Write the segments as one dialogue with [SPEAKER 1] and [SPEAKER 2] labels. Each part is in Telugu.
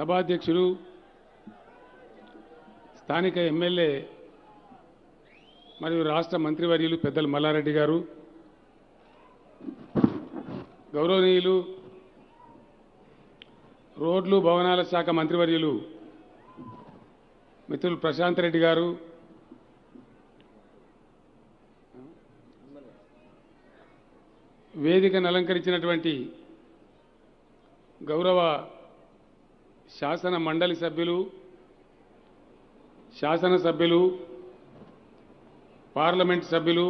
[SPEAKER 1] సభాధ్యక్షులు స్థానిక ఎమ్మెల్యే మరియు రాష్ట్ర మంత్రివర్యులు పెద్దలు మల్లారెడ్డి గారు గౌరవనీయులు రోడ్లు భవనాల శాఖ మంత్రివర్యులు మిత్రులు ప్రశాంత్ రెడ్డి గారు వేదికను అలంకరించినటువంటి గౌరవ శాసన మండలి సభ్యులు శాసనసభ్యులు పార్లమెంట్ సభ్యులు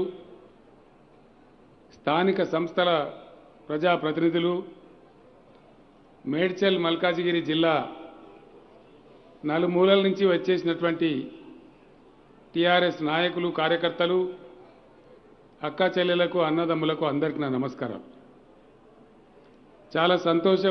[SPEAKER 1] స్థానిక సంస్థల ప్రజాప్రతినిధులు మేడ్చల్ మల్కాజిగిరి జిల్లా నలుమూలల నుంచి వచ్చేసినటువంటి టీఆర్ఎస్ నాయకులు కార్యకర్తలు అక్క చెల్లెలకు అన్నదమ్ములకు అందరికీ నా నమస్కారం చాలా సంతోషం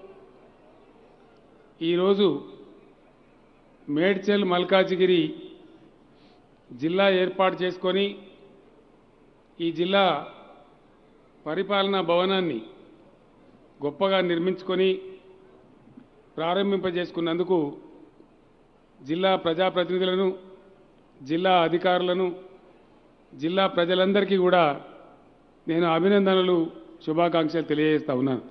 [SPEAKER 1] ఈరోజు మేడ్చల్ మల్కాజిగిరి జిల్లా ఏర్పాటు చేసుకొని ఈ జిల్లా పరిపాలనా భవనాన్ని గొప్పగా నిర్మించుకొని ప్రారంభింపజేసుకున్నందుకు జిల్లా ప్రజాప్రతినిధులను జిల్లా అధికారులను జిల్లా ప్రజలందరికీ కూడా నేను అభినందనలు శుభాకాంక్షలు తెలియజేస్తా ఉన్నాను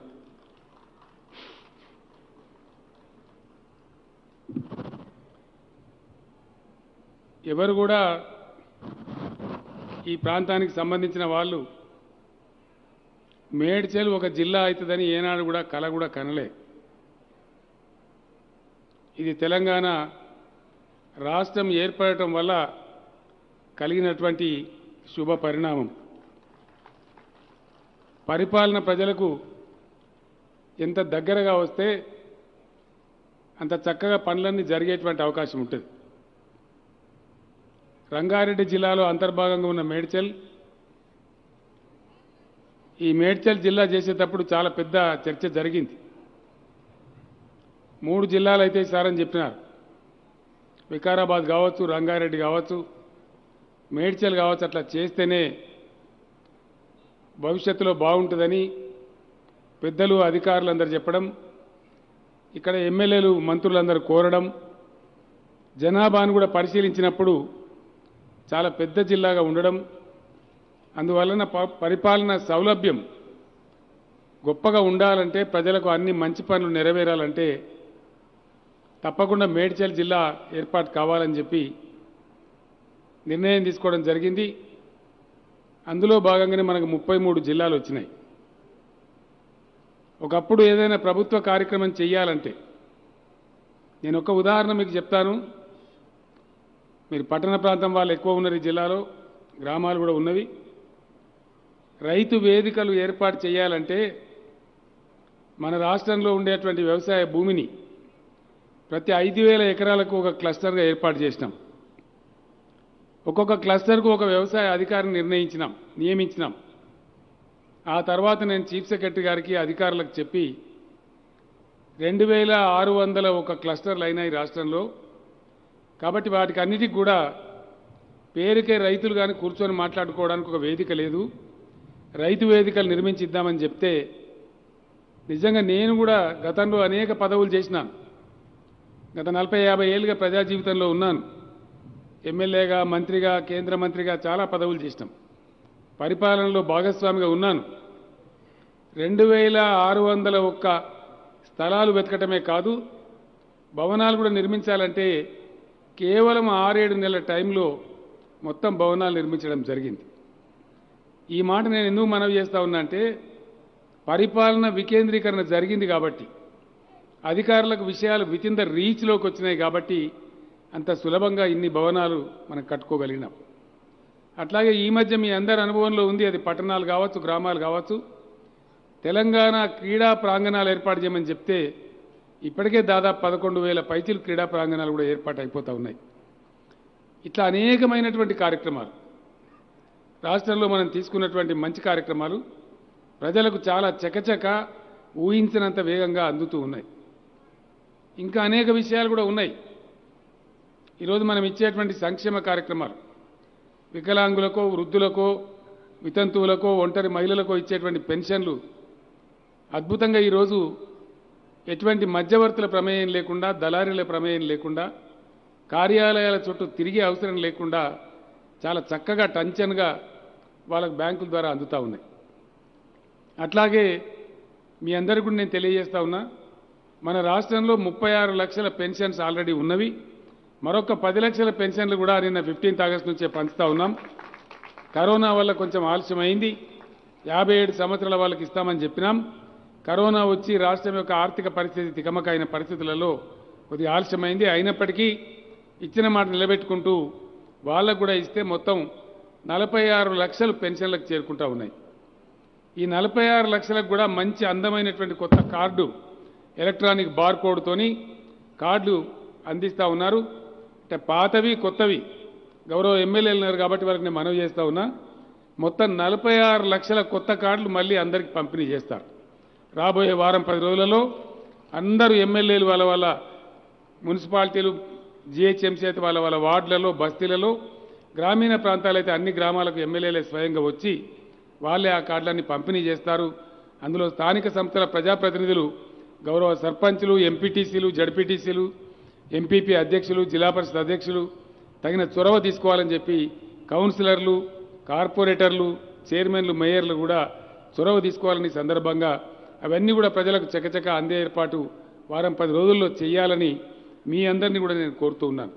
[SPEAKER 1] ఎవరు కూడా ఈ ప్రాంతానికి సంబంధించిన వాళ్ళు మేడ్చల్ ఒక జిల్లా అవుతుందని ఏనాడు కూడా కల కూడా కనలే ఇది తెలంగాణ రాష్ట్రం ఏర్పడటం వల్ల కలిగినటువంటి శుభ పరిణామం పరిపాలన ప్రజలకు ఎంత దగ్గరగా వస్తే అంత చక్కగా పనులన్నీ జరిగేటువంటి అవకాశం ఉంటుంది రంగారెడ్డి జిల్లాలో అంతర్భాగంగా ఉన్న మేడ్చల్ ఈ మేడ్చల్ జిల్లా చేసేటప్పుడు చాలా పెద్ద చర్చ జరిగింది మూడు జిల్లాలు అయితే సారని చెప్పినారు వికారాబాద్ కావచ్చు రంగారెడ్డి కావచ్చు మేడ్చల్ కావచ్చు అట్లా చేస్తేనే భవిష్యత్తులో బాగుంటుందని పెద్దలు అధికారులు అందరు చెప్పడం ఇక్కడ ఎమ్మెల్యేలు మంత్రులందరూ కోరడం జనాభాను కూడా పరిశీలించినప్పుడు చాలా పెద్ద జిల్లాగా ఉండడం అందువలన ప- పరిపాలన సౌలభ్యం గొప్పగా ఉండాలంటే ప్రజలకు అన్ని మంచి పనులు నెరవేరాలంటే తప్పకుండా మేడ్చల్ జిల్లా ఏర్పాటు కావాలని చెప్పి నిర్ణయం తీసుకోవడం జరిగింది అందులో భాగంగానే మనకు ముప్పై మూడు జిల్లాలు వచ్చినాయి ఒకప్పుడు ఏదైనా ప్రభుత్వ కార్యక్రమం చేయాలంటే నేను ఒక ఉదాహరణ మీకు చెప్తాను మీరు పట్టణ ప్రాంతం వాళ్ళు ఎక్కువ ఉన్నారు ఈ జిల్లాలో గ్రామాలు కూడా ఉన్నవి రైతు వేదికలు ఏర్పాటు చేయాలంటే మన రాష్ట్రంలో ఉండేటువంటి వ్యవసాయ భూమిని ప్రతి ఐదు వేల ఎకరాలకు ఒక క్లస్టర్గా ఏర్పాటు చేసినాం ఒక్కొక్క క్లస్టర్కు ఒక వ్యవసాయ అధికారిని నిర్ణయించినాం నియమించినాం ఆ తర్వాత నేను చీఫ్ సెక్రటరీ గారికి అధికారులకు చెప్పి రెండు వేల ఆరు వందల ఒక క్లస్టర్లు అయినాయి రాష్ట్రంలో కాబట్టి వాటికి అన్నిటికి కూడా పేరుకే రైతులు కానీ కూర్చొని మాట్లాడుకోవడానికి ఒక వేదిక లేదు రైతు వేదికలు నిర్మించిద్దామని చెప్తే నిజంగా నేను కూడా గతంలో అనేక పదవులు చేసినాను గత నలభై యాభై ఏళ్ళుగా ప్రజా జీవితంలో ఉన్నాను ఎమ్మెల్యేగా మంత్రిగా కేంద్ర మంత్రిగా చాలా పదవులు చేసినాం పరిపాలనలో భాగస్వామిగా ఉన్నాను రెండు వేల ఆరు వందల ఒక్క స్థలాలు వెతకటమే కాదు భవనాలు కూడా నిర్మించాలంటే కేవలం ఆరేడు నెలల టైంలో మొత్తం భవనాలు నిర్మించడం జరిగింది ఈ మాట నేను ఎందుకు మనవి చేస్తా ఉన్నా అంటే పరిపాలన వికేంద్రీకరణ జరిగింది కాబట్టి అధికారులకు విషయాలు విత్ ఇన్ ద రీచ్లోకి వచ్చినాయి కాబట్టి అంత సులభంగా ఇన్ని భవనాలు మనం కట్టుకోగలిగినాం అట్లాగే ఈ మధ్య మీ అందరి అనుభవంలో ఉంది అది పట్టణాలు కావచ్చు గ్రామాలు కావచ్చు తెలంగాణ క్రీడా ప్రాంగణాలు ఏర్పాటు చేయమని చెప్తే ఇప్పటికే దాదాపు పదకొండు వేల పైచిలు క్రీడా ప్రాంగణాలు కూడా ఏర్పాటు అయిపోతూ ఉన్నాయి ఇట్లా అనేకమైనటువంటి కార్యక్రమాలు రాష్ట్రంలో మనం తీసుకున్నటువంటి మంచి కార్యక్రమాలు ప్రజలకు చాలా చకచక ఊహించినంత వేగంగా అందుతూ ఉన్నాయి ఇంకా అనేక విషయాలు కూడా ఉన్నాయి ఈరోజు మనం ఇచ్చేటువంటి సంక్షేమ కార్యక్రమాలు వికలాంగులకో వృద్ధులకో వితంతువులకో ఒంటరి మహిళలకో ఇచ్చేటువంటి పెన్షన్లు అద్భుతంగా ఈరోజు ఎటువంటి మధ్యవర్తుల ప్రమేయం లేకుండా దళారీల ప్రమేయం లేకుండా కార్యాలయాల చుట్టూ తిరిగే అవసరం లేకుండా చాలా చక్కగా టంచన్గా వాళ్ళకు బ్యాంకుల ద్వారా అందుతూ ఉన్నాయి అట్లాగే మీ అందరికీ కూడా నేను తెలియజేస్తా ఉన్నా మన రాష్ట్రంలో ముప్పై ఆరు లక్షల పెన్షన్స్ ఆల్రెడీ ఉన్నవి మరొక పది లక్షల పెన్షన్లు కూడా నిన్న ఫిఫ్టీన్త్ ఆగస్ట్ నుంచే పంచుతా ఉన్నాం కరోనా వల్ల కొంచెం ఆలస్యమైంది యాభై ఏడు సంవత్సరాల వాళ్ళకి ఇస్తామని చెప్పినాం కరోనా వచ్చి రాష్ట్రం యొక్క ఆర్థిక పరిస్థితి తికమకైన పరిస్థితులలో కొద్దిగా ఆలస్యమైంది అయినప్పటికీ ఇచ్చిన మాట నిలబెట్టుకుంటూ వాళ్ళకు కూడా ఇస్తే మొత్తం నలభై ఆరు లక్షలు పెన్షన్లకు చేరుకుంటా ఉన్నాయి ఈ నలభై ఆరు లక్షలకు కూడా మంచి అందమైనటువంటి కొత్త కార్డు ఎలక్ట్రానిక్ బార్ కోడ్తోని కార్డులు అందిస్తూ ఉన్నారు అంటే పాతవి కొత్తవి గౌరవ ఎమ్మెల్యేలు ఉన్నారు కాబట్టి వారికి నేను మనవి చేస్తా ఉన్నా మొత్తం నలభై ఆరు లక్షల కొత్త కార్డులు మళ్ళీ అందరికి పంపిణీ చేస్తారు రాబోయే వారం పది రోజులలో అందరూ ఎమ్మెల్యేలు వాళ్ళ వాళ్ళ మున్సిపాలిటీలు జిహెచ్ఎంసీ అయితే వాళ్ళ వాళ్ళ వార్డులలో బస్తీలలో గ్రామీణ ప్రాంతాలైతే అన్ని గ్రామాలకు ఎమ్మెల్యేలే స్వయంగా వచ్చి వాళ్ళే ఆ కార్డులన్నీ పంపిణీ చేస్తారు అందులో స్థానిక సంస్థల ప్రజాప్రతినిధులు గౌరవ సర్పంచులు ఎంపీటీసీలు జడ్పీటీసీలు ఎంపీపీ అధ్యక్షులు జిల్లా పరిషత్ అధ్యక్షులు తగిన చొరవ తీసుకోవాలని చెప్పి కౌన్సిలర్లు కార్పొరేటర్లు చైర్మన్లు మేయర్లు కూడా చొరవ తీసుకోవాలని ఈ సందర్భంగా అవన్నీ కూడా ప్రజలకు చకచక అందే ఏర్పాటు వారం పది రోజుల్లో చేయాలని మీ అందరినీ కూడా నేను కోరుతూ ఉన్నాను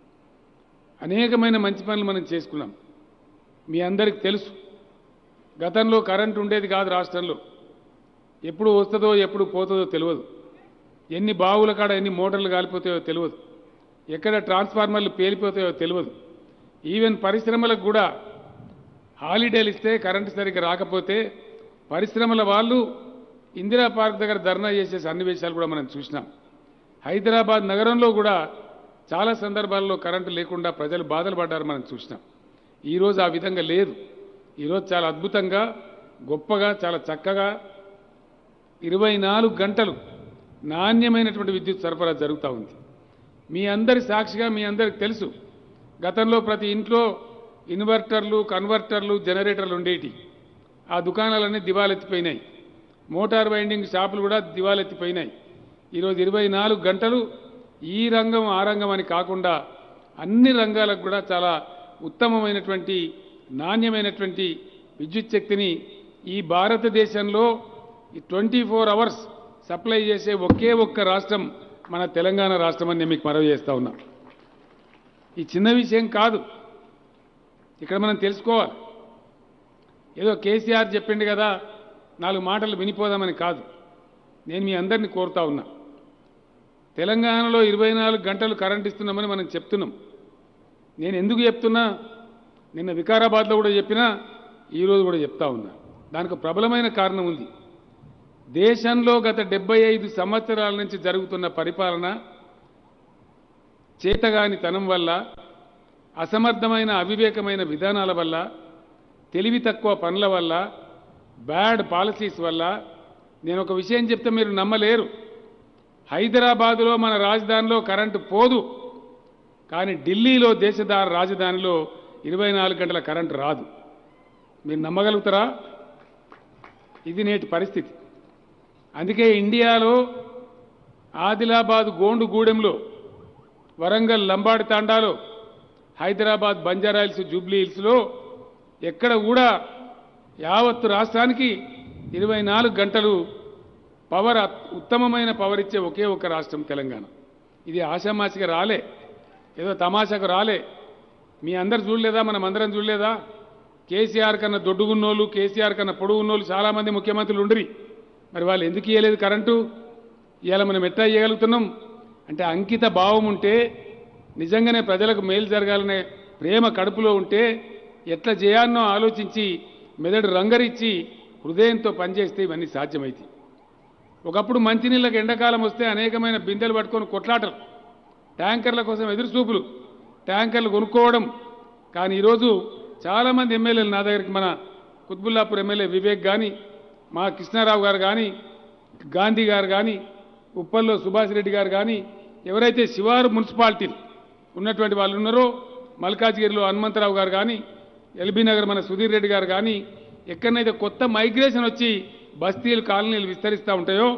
[SPEAKER 1] అనేకమైన మంచి పనులు మనం చేసుకున్నాం మీ అందరికి తెలుసు గతంలో కరెంట్ ఉండేది కాదు రాష్ట్రంలో ఎప్పుడు వస్తుందో ఎప్పుడు పోతుందో తెలియదు ఎన్ని బావుల కాడ ఎన్ని మోటార్లు కాలిపోతాయో తెలియదు ఎక్కడ ట్రాన్స్ఫార్మర్లు పేలిపోతాయో తెలియదు ఈవెన్ పరిశ్రమలకు కూడా హాలిడేలు ఇస్తే కరెంటు సరిగ్గా రాకపోతే పరిశ్రమల వాళ్ళు ఇందిరా పార్క్ దగ్గర ధర్నా చేసే సన్నివేశాలు కూడా మనం చూసినాం హైదరాబాద్ నగరంలో కూడా చాలా సందర్భాల్లో కరెంటు లేకుండా ప్రజలు బాధలు పడ్డారు మనం చూసినాం ఈరోజు ఆ విధంగా లేదు ఈరోజు చాలా అద్భుతంగా గొప్పగా చాలా చక్కగా ఇరవై నాలుగు గంటలు నాణ్యమైనటువంటి విద్యుత్ సరఫరా జరుగుతూ ఉంది మీ అందరి సాక్షిగా మీ అందరికి తెలుసు గతంలో ప్రతి ఇంట్లో ఇన్వర్టర్లు కన్వర్టర్లు జనరేటర్లు ఉండేటి ఆ దుకాణాలన్నీ దివాలెత్తిపోయినాయి మోటార్ వైండింగ్ షాపులు కూడా దివాలెత్తిపోయినాయి ఈరోజు ఇరవై నాలుగు గంటలు ఈ రంగం ఆ రంగం అని కాకుండా అన్ని రంగాలకు కూడా చాలా ఉత్తమమైనటువంటి నాణ్యమైనటువంటి విద్యుత్ శక్తిని ఈ భారతదేశంలో ఈ ట్వంటీ ఫోర్ అవర్స్ సప్లై చేసే ఒకే ఒక్క రాష్ట్రం మన తెలంగాణ రాష్ట్రం అని నేను మీకు మనవి చేస్తా ఉన్నా ఈ చిన్న విషయం కాదు ఇక్కడ మనం తెలుసుకోవాలి ఏదో కేసీఆర్ చెప్పిండు కదా నాలుగు మాటలు వినిపోదామని కాదు నేను మీ అందరినీ కోరుతా ఉన్నా తెలంగాణలో ఇరవై నాలుగు గంటలు కరెంట్ ఇస్తున్నామని మనం చెప్తున్నాం నేను ఎందుకు చెప్తున్నా నిన్న వికారాబాద్లో కూడా చెప్పినా ఈరోజు కూడా చెప్తా ఉన్నా దానికి ఒక ప్రబలమైన కారణం ఉంది దేశంలో గత డెబ్బై ఐదు సంవత్సరాల నుంచి జరుగుతున్న పరిపాలన చేతగాని తనం వల్ల అసమర్థమైన అవివేకమైన విధానాల వల్ల తెలివి తక్కువ పనుల వల్ల బ్యాడ్ పాలసీస్ వల్ల నేను ఒక విషయం చెప్తే మీరు నమ్మలేరు హైదరాబాదులో మన రాజధానిలో కరెంటు పోదు కానీ ఢిల్లీలో దేశదార రాజధానిలో ఇరవై నాలుగు గంటల కరెంటు రాదు మీరు నమ్మగలుగుతారా ఇది నేటి పరిస్థితి అందుకే ఇండియాలో ఆదిలాబాద్ గోండుగూడెంలో వరంగల్ లంబాడి తాండాలో హైదరాబాద్ బంజారాయిల్స్ జూబ్లీ హిల్స్లో ఎక్కడ కూడా యావత్తు రాష్ట్రానికి ఇరవై నాలుగు గంటలు పవర్ అత్- ఉత్తమమైన పవర్ ఇచ్చే ఒకే ఒక రాష్ట్రం తెలంగాణ ఇది ఆషామాషిగా రాలే ఏదో తమాషాకు రాలే మీ అందరు చూడలేదా మనం అందరం చూడలేదా కేసీఆర్ కన్నా దొడ్డుగున్నోళ్ళు కేసీఆర్ కన్నా పొడుగున్నోళ్ళు చాలామంది ముఖ్యమంత్రులు ఉండిరి మరి వాళ్ళు ఎందుకు ఇవ్వలేదు కరెంటు ఇవాళ మనం ఎట్లా ఇవ్వగలుగుతున్నాం అంటే అంకిత భావం ఉంటే నిజంగానే ప్రజలకు మేలు జరగాలనే ప్రేమ కడుపులో ఉంటే ఎట్లా చేయాలనో ఆలోచించి మెదడు రంగరిచ్చి హృదయంతో పనిచేస్తే ఇవన్నీ సాధ్యమైతాయి ఒకప్పుడు మంచినీళ్ళకి ఎండాకాలం వస్తే అనేకమైన బిందెలు పట్టుకొని కొట్లాటలు ట్యాంకర్ల కోసం ఎదురుచూపులు ట్యాంకర్లు కొనుక్కోవడం కానీ ఈరోజు చాలామంది ఎమ్మెల్యేలు నా దగ్గరికి మన కుత్బుల్లాపూర్ ఎమ్మెల్యే వివేక్ కానీ మా కృష్ణారావు గారు కానీ గాంధీ గారు కానీ ఉప్పల్లో సుభాష్ రెడ్డి గారు కానీ ఎవరైతే శివారు మున్సిపాలిటీలు ఉన్నటువంటి వాళ్ళు ఉన్నారో మల్కాజ్గిరిలో హనుమంతరావు గారు కానీ ఎల్బీ నగర్ మన సుధీర్ రెడ్డి గారు కానీ ఎక్కడనైతే కొత్త మైగ్రేషన్ వచ్చి బస్తీలు కాలనీలు విస్తరిస్తూ ఉంటాయో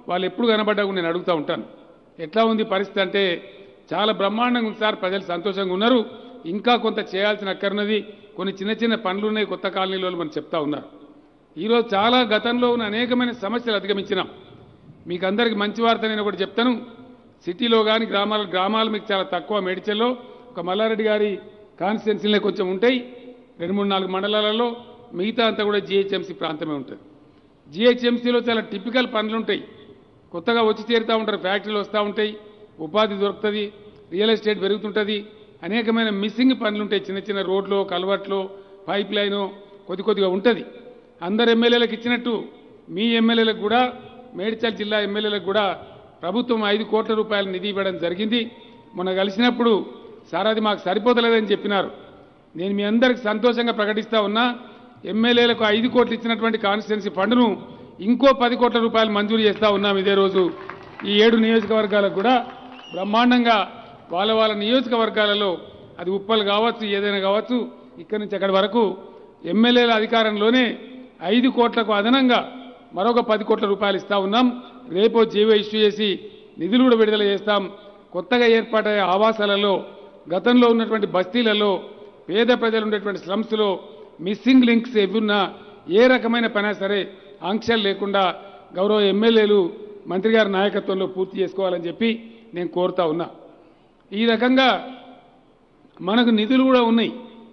[SPEAKER 1] వాళ్ళు ఎప్పుడు కనబడ్డా కూడా నేను అడుగుతూ ఉంటాను ఎట్లా ఉంది పరిస్థితి అంటే చాలా బ్రహ్మాండంగా ఉంది సార్ ప్రజలు సంతోషంగా ఉన్నారు ఇంకా కొంత చేయాల్సిన అక్కర్నది కొన్ని చిన్న చిన్న పనులు ఉన్నాయి కొత్త కాలనీలో మనం చెప్తా ఉన్నారు ఈరోజు చాలా గతంలో ఉన్న అనేకమైన సమస్యలు అధిగమించినాం మీకు అందరికి మంచి వార్త నేను ఒకటి చెప్తాను సిటీలో కానీ గ్రామాల గ్రామాలు మీకు చాలా తక్కువ మేడిచల్లో ఒక మల్లారెడ్డి గారి కాన్స్టిట్యున్సీలే కొంచెం ఉంటాయి రెండు మూడు నాలుగు మండలాలలో మిగతా అంతా కూడా జిహెచ్ఎంసీ ప్రాంతమే ఉంటుంది జిహెచ్ఎంసీలో చాలా టిపికల్ పనులు ఉంటాయి కొత్తగా వచ్చి చేరుతూ ఉంటారు ఫ్యాక్టరీలు వస్తూ ఉంటాయి ఉపాధి దొరుకుతుంది రియల్ ఎస్టేట్ పెరుగుతుంటుంది అనేకమైన మిస్సింగ్ పనులు ఉంటాయి చిన్న చిన్న రోడ్లు కల్వర్ట్లు పైప్ లైను కొద్ది కొద్దిగా ఉంటుంది అందరు ఎమ్మెల్యేలకు ఇచ్చినట్టు మీ ఎమ్మెల్యేలకు కూడా మేడ్చల్ జిల్లా ఎమ్మెల్యేలకు కూడా ప్రభుత్వం ఐదు కోట్ల రూపాయల నిధి ఇవ్వడం జరిగింది మొన్న కలిసినప్పుడు సార్ అది మాకు సరిపోతలేదని చెప్పినారు నేను మీ అందరికి సంతోషంగా ప్రకటిస్తా ఉన్నా ఎమ్మెల్యేలకు ఐదు కోట్లు ఇచ్చినటువంటి కాన్స్టిట్యున్సీ ఫండ్ను ఇంకో పది కోట్ల రూపాయలు మంజూరు చేస్తా ఉన్నాం ఇదే రోజు ఈ ఏడు నియోజకవర్గాలకు కూడా బ్రహ్మాండంగా వాళ్ళ వాళ్ళ నియోజకవర్గాలలో అది ఉప్పలు కావచ్చు ఏదైనా కావచ్చు ఇక్కడి నుంచి అక్కడి వరకు ఎమ్మెల్యేల అధికారంలోనే ఐదు కోట్లకు అదనంగా మరొక పది కోట్ల రూపాయలు ఇస్తా ఉన్నాం రేపో జీవో ఇష్యూ చేసి నిధులు కూడా విడుదల చేస్తాం కొత్తగా ఏర్పాటయ్యే ఆవాసాలలో గతంలో ఉన్నటువంటి బస్తీలలో పేద ప్రజలు ఉండేటువంటి స్లమ్స్లో మిస్సింగ్ లింక్స్ ఎవ్వున్నా ఏ రకమైన పైనా సరే ఆంక్షలు లేకుండా గౌరవ ఎమ్మెల్యేలు మంత్రి గారి నాయకత్వంలో పూర్తి చేసుకోవాలని చెప్పి నేను కోరుతా ఉన్నా ఈ రకంగా మనకు నిధులు కూడా ఉన్నాయి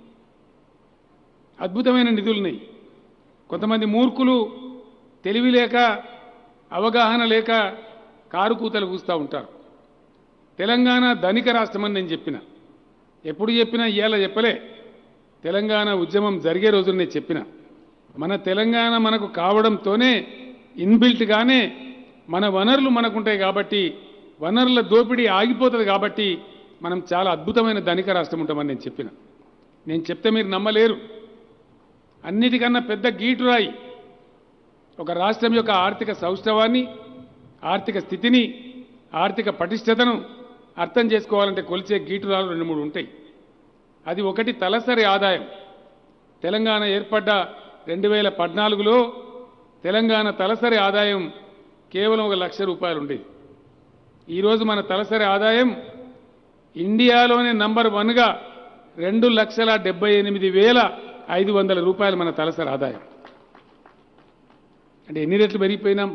[SPEAKER 1] అద్భుతమైన నిధులు ఉన్నాయి కొంతమంది మూర్ఖులు తెలివి లేక అవగాహన లేక కారు కూతలు కూస్తూ ఉంటారు తెలంగాణ ధనిక రాష్ట్రమని నేను చెప్పిన ఎప్పుడు చెప్పినా ఇవాళ చెప్పలే తెలంగాణ ఉద్యమం జరిగే రోజున నేను చెప్పిన మన తెలంగాణ మనకు కావడంతోనే ఇన్బిల్ట్గానే మన వనరులు మనకుంటాయి కాబట్టి వనరుల దోపిడీ ఆగిపోతుంది కాబట్టి మనం చాలా అద్భుతమైన ధనిక రాష్ట్రం ఉంటామని నేను చెప్పిన నేను చెప్తే మీరు నమ్మలేరు అన్నిటికన్నా పెద్ద గీటురాయి ఒక రాష్ట్రం యొక్క ఆర్థిక సౌష్ఠవాన్ని ఆర్థిక స్థితిని ఆర్థిక పటిష్టతను అర్థం చేసుకోవాలంటే కొలిచే గీటురాలు రెండు మూడు ఉంటాయి అది ఒకటి తలసరి ఆదాయం తెలంగాణ ఏర్పడ్డ రెండు వేల పద్నాలుగులో తెలంగాణ తలసరి ఆదాయం కేవలం ఒక లక్ష రూపాయలు ఉండేది ఈరోజు మన తలసరి ఆదాయం ఇండియాలోనే నంబర్ వన్గా రెండు లక్షల డెబ్బై ఎనిమిది వేల ఐదు వందల రూపాయలు మన తలసరి ఆదాయం అంటే ఎన్ని రెట్లు పెరిగిపోయినాం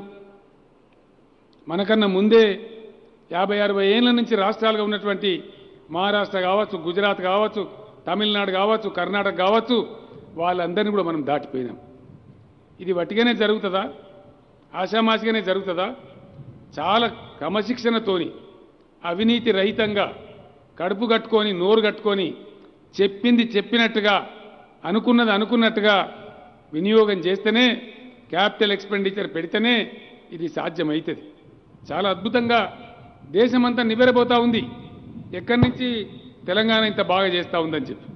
[SPEAKER 1] మనకన్నా ముందే యాభై అరవై ఏళ్ళ నుంచి రాష్ట్రాలుగా ఉన్నటువంటి మహారాష్ట్ర కావచ్చు గుజరాత్ కావచ్చు తమిళనాడు కావచ్చు కర్ణాటక కావచ్చు వాళ్ళందరినీ కూడా మనం దాటిపోయినాం ఇది వట్టిగానే జరుగుతుందా ఆషామాషిగానే జరుగుతుందా చాలా క్రమశిక్షణతోని అవినీతి రహితంగా కడుపు కట్టుకొని నోరు కట్టుకొని చెప్పింది చెప్పినట్టుగా అనుకున్నది అనుకున్నట్టుగా వినియోగం చేస్తేనే క్యాపిటల్ ఎక్స్పెండిచర్ పెడితేనే ఇది సాధ్యమవుతుంది చాలా అద్భుతంగా దేశమంతా నివ్వెరబోతా ఉంది ఎక్కడి నుంచి తెలంగాణ ఇంత బాగా చేస్తూ ఉందని చెప్పి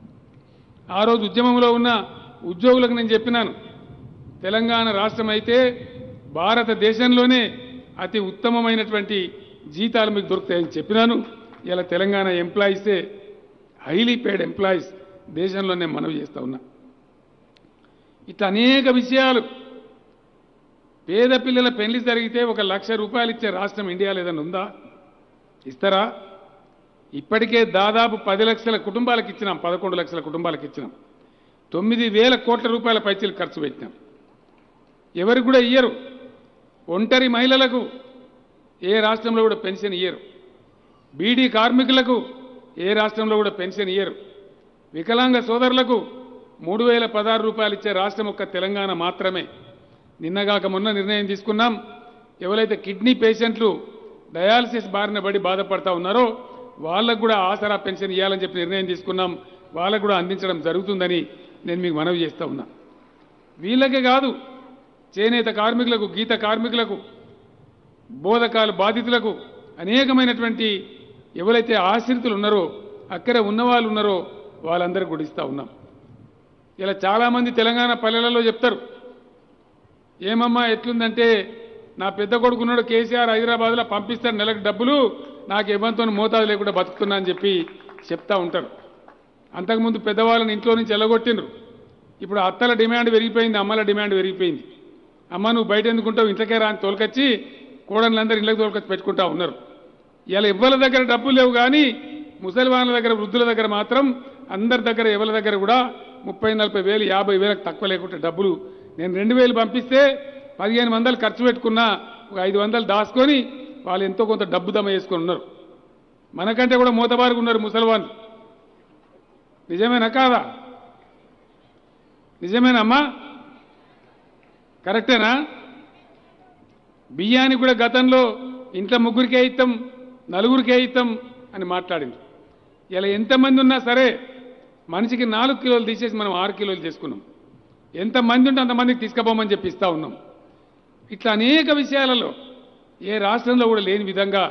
[SPEAKER 1] ఆ రోజు ఉద్యమంలో ఉన్న ఉద్యోగులకు నేను చెప్పినాను తెలంగాణ రాష్ట్రం అయితే భారతదేశంలోనే అతి ఉత్తమమైనటువంటి జీతాలు మీకు దొరుకుతాయని చెప్పినాను ఇలా తెలంగాణ ఎంప్లాయీసే హైలీ పేడ్ ఎంప్లాయీస్ దేశంలో నేను మనవి చేస్తా ఉన్నా ఇట్లా అనేక విషయాలు పేద పిల్లల పెళ్లి జరిగితే ఒక లక్ష రూపాయలు ఇచ్చే రాష్ట్రం ఇండియాలో ఏదైనా ఉందా ఇస్తారా ఇప్పటికే దాదాపు పది లక్షల కుటుంబాలకు ఇచ్చినాం పదకొండు లక్షల కుటుంబాలకు ఇచ్చినాం తొమ్మిది వేల కోట్ల రూపాయల పైచీలు ఖర్చు పెట్టినాం ఎవరికి కూడా ఇయ్యరు ఒంటరి మహిళలకు ఏ రాష్ట్రంలో కూడా పెన్షన్ ఇయ్యరు బీడీ కార్మికులకు ఏ రాష్ట్రంలో కూడా పెన్షన్ ఇయ్యరు వికలాంగ సోదరులకు మూడు వేల పదహారు రూపాయలు ఇచ్చే రాష్ట్రం ఒక్క తెలంగాణ మాత్రమే నిన్నగాక మొన్న నిర్ణయం తీసుకున్నాం ఎవరైతే కిడ్నీ పేషెంట్లు డయాలసిస్ బారిన పడి బాధపడతా ఉన్నారో వాళ్ళకు కూడా ఆసరా పెన్షన్ ఇవ్వాలని చెప్పి నిర్ణయం తీసుకున్నాం వాళ్ళకు కూడా అందించడం జరుగుతుందని నేను మీకు మనవి చేస్తా ఉన్నా వీళ్ళకే కాదు చేనేత కార్మికులకు గీత కార్మికులకు బోధకాలు బాధితులకు అనేకమైనటువంటి ఎవరైతే ఆశ్రితులు ఉన్నారో అక్కడే ఉన్నవాళ్ళు ఉన్నారో వాళ్ళందరూ కూడా ఇస్తా ఉన్నాం ఇలా చాలామంది తెలంగాణ పల్లెలలో చెప్తారు ఏమమ్మా ఎట్లుందంటే నా పెద్ద కొడుకున్నాడు కేసీఆర్ హైదరాబాద్లో పంపిస్తాడు నెలకు డబ్బులు నాకు ఇవ్వంతో మోతాదు లేకుండా బతుకుతున్నా అని చెప్పి చెప్తా ఉంటారు అంతకుముందు పెద్దవాళ్ళని ఇంట్లో నుంచి ఎల్లగొట్టిండ్రు ఇప్పుడు అత్తల డిమాండ్ పెరిగిపోయింది అమ్మల డిమాండ్ పెరిగిపోయింది అమ్మ నువ్వు బయట ఎందుకుంటావు ఇంట్లోకే రాని తోలుకొచ్చి కోడళ్ళందరూ ఇళ్ళకి తోలుకొచ్చి పెట్టుకుంటా ఉన్నారు ఇలా ఎవరి దగ్గర డబ్బులు లేవు కానీ ముసలివాళ్ళ దగ్గర వృద్ధుల దగ్గర మాత్రం అందరి దగ్గర ఎవరి దగ్గర కూడా ముప్పై నలభై వేలు యాభై వేలకు తక్కువ లేకుంటే డబ్బులు నేను రెండు వేలు పంపిస్తే పదిహేను వందలు ఖర్చు పెట్టుకున్నా ఒక ఐదు వందలు దాచుకొని వాళ్ళు ఎంతో కొంత డబ్బు దమ వేసుకొని ఉన్నారు మనకంటే కూడా మూతబారుగా ఉన్నారు ముసలివాళ్ళు నిజమేనా కాదా నిజమేనమ్మా కరెక్టేనా బియ్యానికి కూడా గతంలో ఇంట్లో ముగ్గురికే ఇస్తాం నలుగురికే ఇస్తాం అని మాట్లాడింది ఇలా ఎంతమంది ఉన్నా సరే మనిషికి నాలుగు కిలోలు తీసేసి మనం ఆరు కిలోలు చేసుకున్నాం ఎంతమంది ఉంటే అంతమందికి తీసుకుపోమని చెప్పి ఇస్తా ఉన్నాం ఇట్లా అనేక విషయాలలో ఏ రాష్ట్రంలో కూడా లేని విధంగా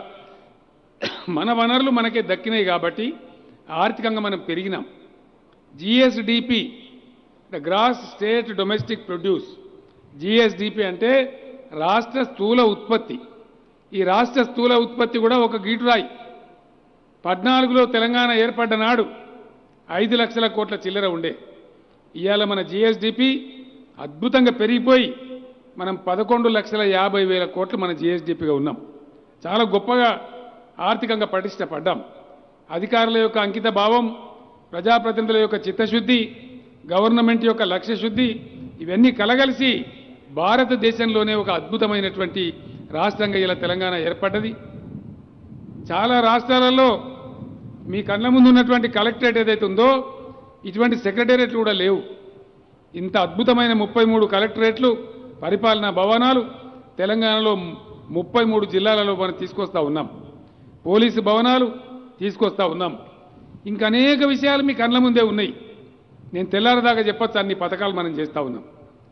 [SPEAKER 1] మన వనరులు మనకే దక్కినాయి కాబట్టి ఆర్థికంగా మనం పెరిగినాం GSDP the gross state domestic produce GSDP అంటే రాష్ట్ర స్థూల ఉత్పత్తి ఈ రాష్ట్ర స్థూల ఉత్పత్తి కూడా ఒక గీటురాయి పద్నాలుగులో తెలంగాణ ఏర్పడ్డ నాడు ఐదు లక్షల కోట్ల చిల్లర ఉండే ఇవాళ మన జిఎస్డిపి అద్భుతంగా పెరిగిపోయి మనం పదకొండు లక్షల యాభై వేల కోట్లు మన జిఎస్డిపిగా ఉన్నాం చాలా గొప్పగా ఆర్థికంగా పటిష్టపడ్డాం అధికారుల యొక్క అంకిత భావం ప్రజాప్రతినిధుల యొక్క చిత్తశుద్ధి గవర్నమెంట్ యొక్క లక్ష్య శుద్ధి ఇవన్నీ కలగలిసి భారతదేశంలోనే ఒక అద్భుతమైనటువంటి రాష్ట్రంగా ఇలా తెలంగాణ ఏర్పడ్డది చాలా రాష్ట్రాలలో మీ కళ్ళ ముందు ఉన్నటువంటి కలెక్టరేట్ ఏదైతే ఉందో ఇటువంటి సెక్రటేరియట్లు కూడా లేవు ఇంత అద్భుతమైన ముప్పై మూడు కలెక్టరేట్లు పరిపాలనా భవనాలు తెలంగాణలో ముప్పై మూడు జిల్లాలలో మనం తీసుకొస్తా ఉన్నాం పోలీసు భవనాలు తీసుకొస్తా ఉన్నాం ఇంకా అనేక విషయాలు మీ కళ్ళ ముందే ఉన్నాయి నేను తెల్లారదాకా చెప్పొచ్చు అన్ని పథకాలు మనం చేస్తా ఉన్నాం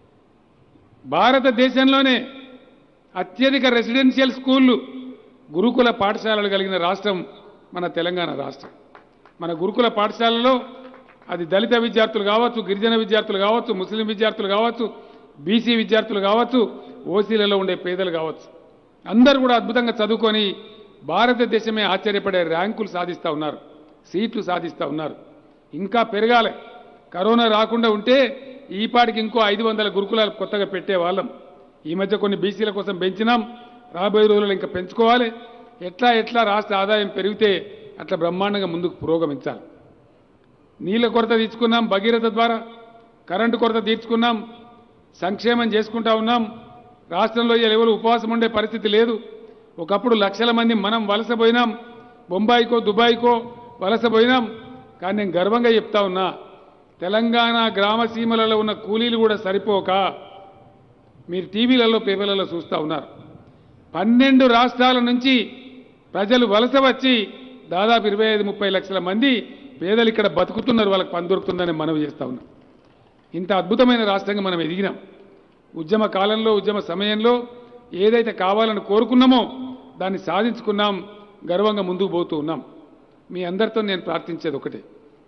[SPEAKER 1] భారతదేశంలోనే అత్యధిక రెసిడెన్షియల్ స్కూళ్ళు గురుకుల పాఠశాలలు కలిగిన రాష్ట్రం మన తెలంగాణ రాష్ట్రం మన గురుకుల పాఠశాలలో అది దళిత విద్యార్థులు కావచ్చు గిరిజన విద్యార్థులు కావచ్చు ముస్లిం విద్యార్థులు కావచ్చు బీసీ విద్యార్థులు కావచ్చు ఓసీలలో ఉండే పేదలు కావచ్చు అందరూ కూడా అద్భుతంగా చదువుకొని భారతదేశమే ఆశ్చర్యపడే ర్యాంకులు సాధిస్తూ ఉన్నారు సీట్లు సాధిస్తూ ఉన్నారు ఇంకా పెరగాలి కరోనా రాకుండా ఉంటే ఈ పాటికి ఇంకో ఐదు వందల గురుకులాలు కొత్తగా పెట్టేవాళ్ళం ఈ మధ్య కొన్ని బీసీల కోసం పెంచినాం రాబోయే రోజుల్లో ఇంకా పెంచుకోవాలి ఎట్లా ఎట్లా రాష్ట్ర ఆదాయం పెరిగితే అట్లా బ్రహ్మాండంగా ముందుకు పురోగమించాలి నీళ్ళ కొరత తీర్చుకున్నాం భగీరథ ద్వారా కరెంటు కొరత తీర్చుకున్నాం సంక్షేమం చేసుకుంటా ఉన్నాం రాష్ట్రంలో ఎవరు ఉపవాసం ఉండే పరిస్థితి లేదు ఒకప్పుడు లక్షల మంది మనం వలసపోయినాం బొంబాయికో దుబాయ్కో వలసపోయినాం కానీ నేను గర్వంగా చెప్తా ఉన్నా తెలంగాణ గ్రామ సీమలలో ఉన్న కూలీలు కూడా సరిపోక మీరు టీవీలలో పేపర్లలో చూస్తూ ఉన్నారు పన్నెండు రాష్ట్రాల నుంచి ప్రజలు వలస వచ్చి దాదాపు ఇరవై ఐదు ముప్పై లక్షల మంది పేదలు ఇక్కడ బతుకుతున్నారు వాళ్ళకి పని దొరుకుతుందని మనవి చేస్తా ఉన్నాం ఇంత అద్భుతమైన రాష్ట్రంగా మనం ఎదిగినాం ఉద్యమ కాలంలో ఉద్యమ సమయంలో ఏదైతే కావాలని కోరుకున్నామో దాన్ని సాధించుకున్నాం గర్వంగా ముందుకు పోతూ ఉన్నాం మీ అందరితో నేను ప్రార్థించేది ఒకటే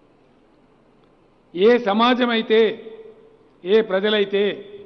[SPEAKER 1] ఏ సమాజం అయితే ఏ ప్రజలైతే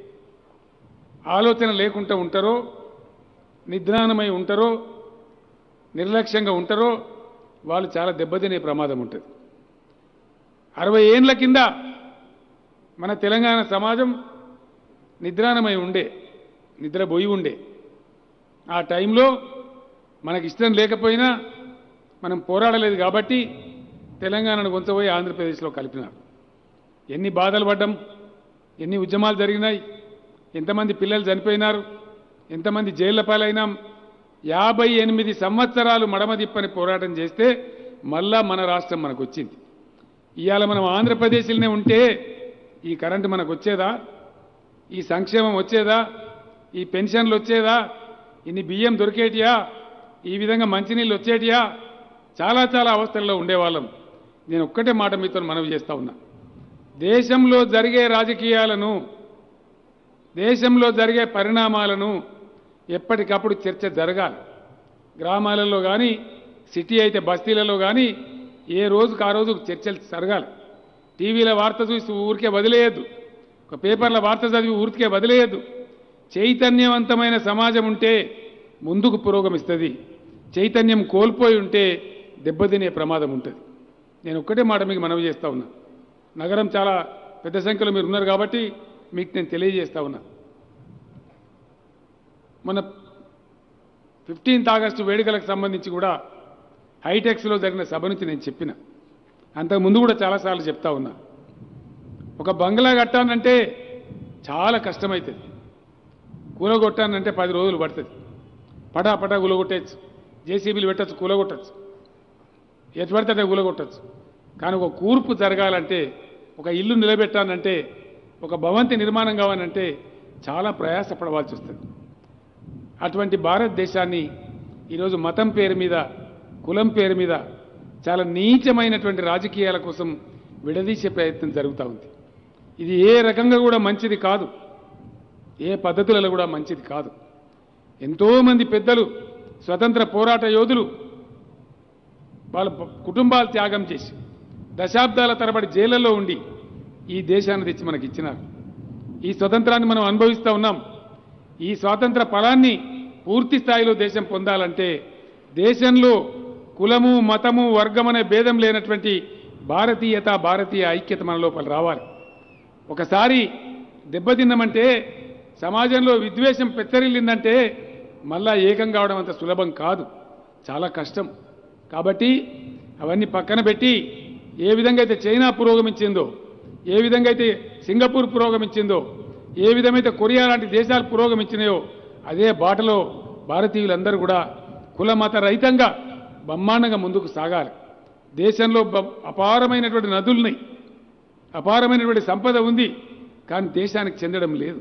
[SPEAKER 1] ఆలోచన లేకుండా ఉంటారో నిద్రాణమై ఉంటారో నిర్లక్ష్యంగా ఉంటారో వాళ్ళు చాలా దెబ్బతినే ప్రమాదం ఉంటుంది అరవై ఏండ్ల కింద మన తెలంగాణ సమాజం నిద్రాణమై ఉండే నిద్రపోయి ఉండే ఆ టైంలో మనకి ఇష్టం లేకపోయినా మనం పోరాడలేదు కాబట్టి తెలంగాణను కొంచపోయి ఆంధ్రప్రదేశ్లో కలిపినారు ఎన్ని బాధలు పడ్డాం ఎన్ని ఉద్యమాలు జరిగినాయి ఎంతమంది పిల్లలు చనిపోయినారు ఎంతమంది జైళ్ల పాలైనాం యాభై ఎనిమిది సంవత్సరాలు మడమదిప్పని పోరాటం చేస్తే మళ్ళా మన రాష్ట్రం మనకు వచ్చింది ఇవాళ మనం ఆంధ్రప్రదేశ్లోనే ఉంటే ఈ కరెంటు మనకు వచ్చేదా ఈ సంక్షేమం వచ్చేదా ఈ పెన్షన్లు వచ్చేదా ఇన్ని బియ్యం దొరికేటియా ఈ విధంగా మంచినీళ్ళు వచ్చేటియా చాలా చాలా అవస్థల్లో ఉండేవాళ్ళం నేను ఒక్కటే మాట మీతో మనవి చేస్తా ఉన్నా దేశంలో జరిగే రాజకీయాలను దేశంలో జరిగే పరిణామాలను ఎప్పటికప్పుడు చర్చ జరగాలి గ్రామాలలో కానీ సిటీ అయితే బస్తీలలో కానీ ఏ రోజుకు ఆ రోజు చర్చలు జరగాలి టీవీల వార్త చూసి ఊరికే వదిలేయద్దు ఒక పేపర్ల వార్త చదివి ఊరికే వదిలేయద్దు చైతన్యవంతమైన సమాజం ఉంటే ముందుకు పురోగమిస్తుంది చైతన్యం కోల్పోయి ఉంటే దెబ్బతినే ప్రమాదం ఉంటుంది నేను ఒక్కటే మాట మీకు మనవి చేస్తా ఉన్నా నగరం చాలా పెద్ద సంఖ్యలో మీరు ఉన్నారు కాబట్టి మీకు నేను తెలియజేస్తా ఉన్నా మన ఫిఫ్టీన్త్ ఆగస్టు వేడుకలకు సంబంధించి కూడా హైటెక్స్లో జరిగిన సభ నుంచి నేను చెప్పిన అంతకుముందు కూడా చాలాసార్లు చెప్తా ఉన్నా ఒక బంగ్లా కట్టానంటే చాలా కష్టమవుతుంది కూలగొట్టానంటే పది రోజులు పడుతుంది పటా పటా కూలగొట్టచ్చు జేసీబీలు పెట్టచ్చు కూలగొట్టచ్చు ఎటు పడితే అటే కూలగొట్టచ్చు కానీ ఒక కూర్పు జరగాలంటే ఒక ఇల్లు నిలబెట్టానంటే ఒక భవంతి నిర్మాణం కావాలంటే చాలా ప్రయాసపడవలసి వస్తుంది అటువంటి భారతదేశాన్ని ఈరోజు మతం పేరు మీద కులం పేరు మీద చాలా నీచమైనటువంటి రాజకీయాల కోసం విడదీసే ప్రయత్నం జరుగుతూ ఉంది ఇది ఏ రకంగా కూడా మంచిది కాదు ఏ పద్ధతులలో కూడా మంచిది కాదు ఎంతోమంది పెద్దలు స్వతంత్ర పోరాట యోధులు వాళ్ళ ప- కుటుంబాలు త్యాగం చేసి దశాబ్దాల తరబడి జైళ్లలో ఉండి ఈ దేశాన్ని తెచ్చి మనకి ఇచ్చినారు ఈ స్వతంత్రాన్ని మనం అనుభవిస్తూ ఉన్నాం ఈ స్వాతంత్ర ఫలాన్ని పూర్తి స్థాయిలో దేశం పొందాలంటే దేశంలో కులము మతము వర్గం అనే భేదం లేనటువంటి భారతీయత భారతీయ ఐక్యత మన లోపల రావాలి ఒకసారి దెబ్బతిన్నామంటే సమాజంలో విద్వేషం పెత్తరిల్లిందంటే మళ్ళా ఏకం కావడం అంత సులభం కాదు చాలా కష్టం కాబట్టి అవన్నీ పక్కన పెట్టి ఏ విధంగా అయితే చైనా పురోగమించిందో ఏ విధంగా అయితే సింగపూర్ పురోగమించిందో ఏ విధమైతే కొరియా లాంటి దేశాలు పురోగమించినాయో అదే బాటలో భారతీయులందరూ కూడా కుల మత రహితంగా బ్రహ్మాండంగా ముందుకు సాగాలి దేశంలో బ- అపారమైనటువంటి నదులున్నాయి అపారమైనటువంటి సంపద ఉంది కానీ దేశానికి చెందడం లేదు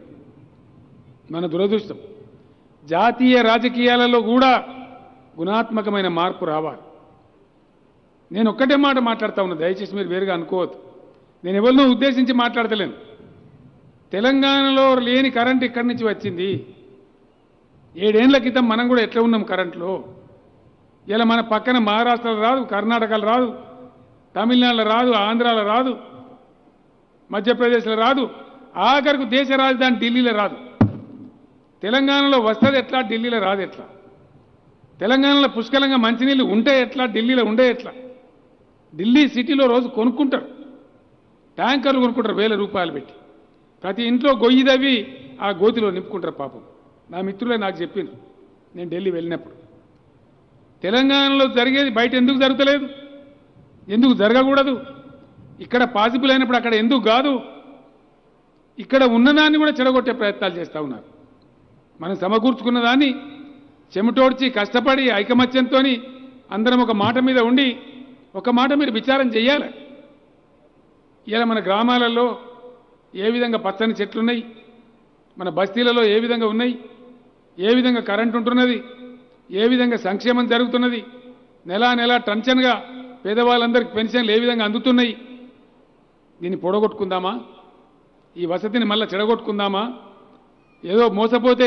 [SPEAKER 1] మన దురదృష్టం జాతీయ రాజకీయాలలో కూడా గుణాత్మకమైన మార్పు రావాలి నేను ఒక్కటే మాట మాట్లాడుతా ఉన్నా దయచేసి మీరు వేరుగా అనుకోవద్దు నేను ఎవరినో ఉద్దేశించి మాట్లాడతలేను తెలంగాణలో లేని కరెంట్ ఇక్కడి నుంచి వచ్చింది ఏడేళ్ల క్రితం మనం కూడా ఎట్లా ఉన్నాం కరెంట్లో ఇలా మన పక్కన మహారాష్ట్రలో రాదు కర్ణాటకలో రాదు తమిళనాడులో రాదు ఆంధ్రాలో రాదు మధ్యప్రదేశ్లో రాదు ఆఖరకు దేశ రాజధాని ఢిల్లీలో రాదు తెలంగాణలో వస్తుంది ఎట్లా ఢిల్లీలో రాదు ఎట్లా తెలంగాణలో పుష్కలంగా మంచినీళ్ళు ఉంటే ఎట్లా ఢిల్లీలో ఉండే ఎట్లా ఢిల్లీ సిటీలో రోజు కొనుక్కుంటారు ట్యాంకర్లు కొనుక్కుంటారు వేల రూపాయలు పెట్టి ప్రతి ఇంట్లో గొయ్యి తవ్వి ఆ గోతిలో నింపుకుంటారు పాపం నా మిత్రులే నాకు చెప్పిండ్రు నేను ఢిల్లీ వెళ్ళినప్పుడు తెలంగాణలో జరిగేది బయట ఎందుకు జరుగుతలేదు ఎందుకు జరగకూడదు ఇక్కడ పాసిబుల్ అయినప్పుడు అక్కడ ఎందుకు కాదు ఇక్కడ ఉన్నదాన్ని కూడా చెడగొట్టే ప్రయత్నాలు చేస్తూ ఉన్నారు మనం సమకూర్చుకున్న దాన్ని చెమటోడ్చి కష్టపడి ఐకమత్యంతో అందరం ఒక మాట మీద ఉండి ఒక మాట మీరు విచారం చేయాలి ఇలా మన గ్రామాలలో ఏ విధంగా పచ్చని చెట్లున్నాయి మన బస్తీలలో ఏ విధంగా ఉన్నాయి ఏ విధంగా కరెంట్ ఉంటున్నది ఏ విధంగా సంక్షేమం జరుగుతున్నది నెలా నెలా టెన్షన్గా పేదవాళ్ళందరికీ పెన్షన్లు ఏ విధంగా అందుతున్నాయి దీన్ని పొడగొట్టుకుందామా ఈ వసతిని మళ్ళీ చెడగొట్టుకుందామా ఏదో మోసపోతే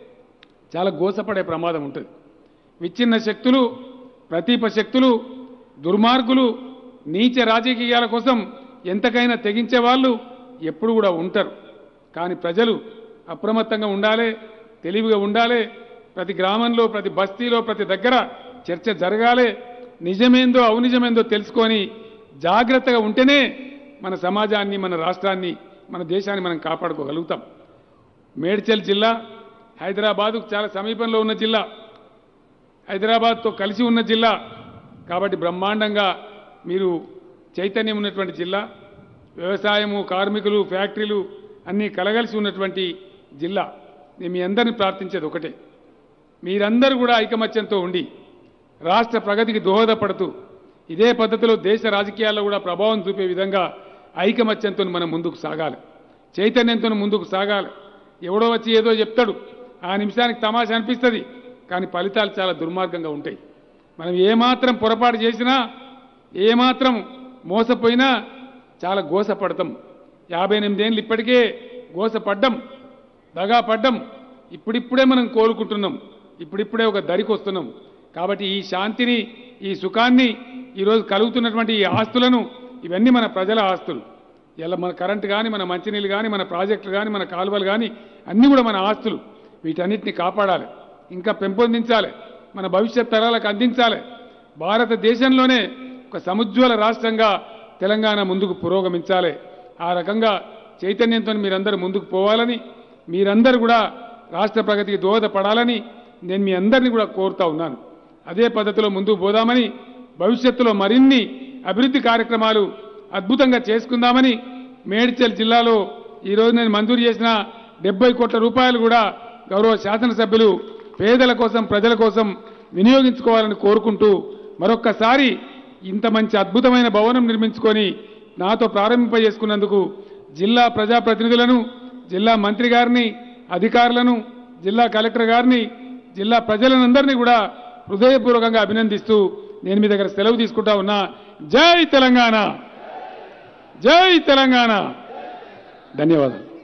[SPEAKER 1] చాలా గోసపడే ప్రమాదం ఉంటుంది విచ్ఛిన్న శక్తులు ప్రతీప శక్తులు దుర్మార్గులు నీచ రాజకీయాల కోసం ఎంతకైనా తెగించే వాళ్ళు ఎప్పుడు కూడా ఉంటారు కానీ ప్రజలు అప్రమత్తంగా ఉండాలి తెలివిగా ఉండాలి ప్రతి గ్రామంలో ప్రతి బస్తీలో ప్రతి దగ్గర చర్చ జరగాలి నిజమేందో అవినిజమేందో తెలుసుకొని జాగ్రత్తగా ఉంటేనే మన సమాజాన్ని మన రాష్ట్రాన్ని మన దేశాన్ని మనం కాపాడుకోగలుగుతాం మేడ్చల్ జిల్లా హైదరాబాదుకు చాలా సమీపంలో ఉన్న జిల్లా హైదరాబాద్తో కలిసి ఉన్న జిల్లా కాబట్టి బ్రహ్మాండంగా మీరు చైతన్యం ఉన్నటువంటి జిల్లా వ్యవసాయము కార్మికులు ఫ్యాక్టరీలు అన్నీ కలగలిసి ఉన్నటువంటి జిల్లా నేను మీ అందరిని ప్రార్థించేది ఒకటే మీరందరూ కూడా ఐకమత్యంతో ఉండి రాష్ట్ర ప్రగతికి దోహదపడుతూ ఇదే పద్ధతిలో దేశ రాజకీయాల్లో కూడా ప్రభావం చూపే విధంగా ఐకమత్యంతో మనం ముందుకు సాగాలి చైతన్యంతో ముందుకు సాగాలి ఎవడో వచ్చి ఏదో చెప్తాడు ఆ నిమిషానికి తమాషా అనిపిస్తుంది కానీ ఫలితాలు చాలా దుర్మార్గంగా ఉంటాయి మనం ఏమాత్రం పొరపాటు చేసినా ఏమాత్రం మోసపోయినా చాలా గోసపడతాం యాభై ఎనిమిదేళ్ళు ఇప్పటికే గోసపడ్డం దగా పడ్డం ఇప్పుడిప్పుడే మనం కోలుకుంటున్నాం ఇప్పుడిప్పుడే ఒక దరికి వస్తున్నాం కాబట్టి ఈ శాంతిని ఈ సుఖాన్ని ఈరోజు కలుగుతున్నటువంటి ఈ ఆస్తులను ఇవన్నీ మన ప్రజల ఆస్తులు ఇలా మన కరెంటు కానీ మన మంచినీళ్ళు కానీ మన ప్రాజెక్టులు కానీ మన కాలువలు కానీ అన్నీ కూడా మన ఆస్తులు వీటన్నిటిని కాపాడాలి ఇంకా పెంపొందించాలి మన భవిష్యత్ తరాలకు అందించాలి భారతదేశంలోనే ఒక సముజ్వల రాష్ట్రంగా తెలంగాణ ముందుకు పురోగమించాలి ఆ రకంగా చైతన్యంతో మీరందరూ ముందుకు పోవాలని మీరందరూ కూడా రాష్ట్ర ప్రగతికి దోహదపడాలని నేను మీ అందరినీ కూడా కోరుతా ఉన్నాను అదే పద్ధతిలో ముందుకు పోదామని భవిష్యత్తులో మరిన్ని అభివృద్ధి కార్యక్రమాలు అద్భుతంగా చేసుకుందామని మేడ్చల్ జిల్లాలో ఈరోజు నేను మంజూరు చేసిన డెబ్బై కోట్ల రూపాయలు కూడా గౌరవ శాసనసభ్యులు పేదల కోసం ప్రజల కోసం వినియోగించుకోవాలని కోరుకుంటూ మరొక్కసారి ఇంత మంచి అద్భుతమైన భవనం నిర్మించుకొని నాతో ప్రారంభింపజేసుకున్నందుకు జిల్లా ప్రజాప్రతినిధులను జిల్లా మంత్రి గారిని అధికారులను జిల్లా కలెక్టర్ గారిని జిల్లా ప్రజలందరినీ కూడా హృదయపూర్వకంగా అభినందిస్తూ నేను మీ దగ్గర సెలవు తీసుకుంటా ఉన్నా జై తెలంగాణ జై తెలంగాణ ధన్యవాదాలు